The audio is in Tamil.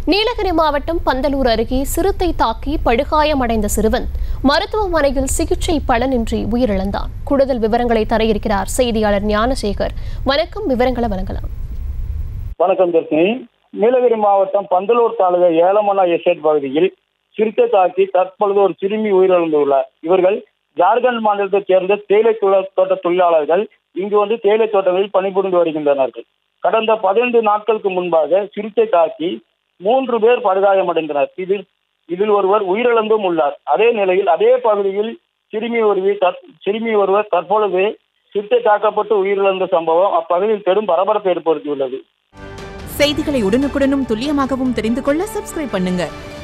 நீலகிரி மாவட்டம் பந்தலூர் அருகே சிறுத்தை தாக்கி படுகாயமடைந்த சிறுவன் மருத்துவமனையில் சிகிச்சை பலனின்றி உயிரிழந்தான் கூடுதல் விவரங்களை தர இருக்கிறார் செய்தியாளர் ஞானசேகர் வணக்கம் விவரங்களை வழங்கலாம் வணக்கம் தர்ஷினி நீலகிரி மாவட்டம் பந்தலூர் தாலுகா ஏலமனா எஸ்டேட் பகுதியில் சிறுத்தை தாக்கி தற்பொழுது ஒரு சிறுமி உயிரிழந்துள்ளார் இவர்கள் ஜார்க்கண்ட் மாநிலத்தைச் சேர்ந்த தேயிலை தொ- தோட்ட தொழிலாளர்கள் இங்கு வந்து தேயிலை தோட்டங்களில் பணிபுரிந்து வருகின்றனர் கடந்த பதினைந்து நாட்களுக்கு முன்பாக சிறுத்தை தாக்கி மூன்று பேர் படுகாயமடைந்தனர் இதில் இதில் ஒருவர் உயிரிழந்தும் உள்ளார் அதே நிலையில் அதே பகுதியில் சிறுமி ஒருவர் தற்- சிறுமி ஒருவர் தற்பொழுது சிறுத்தை தாக்கப்பட்டு உயிரிழந்த சம்பவம் அப்பகுதியில் பெரும் பரபரப்பை ஏற்படுத்தியுள்ளது செய்திகளை உடனுக்குடனும் துல்லியமாகவும் தெரிந்து கொள்ள சப்ஸ்கிரைப் பண்ணுங்க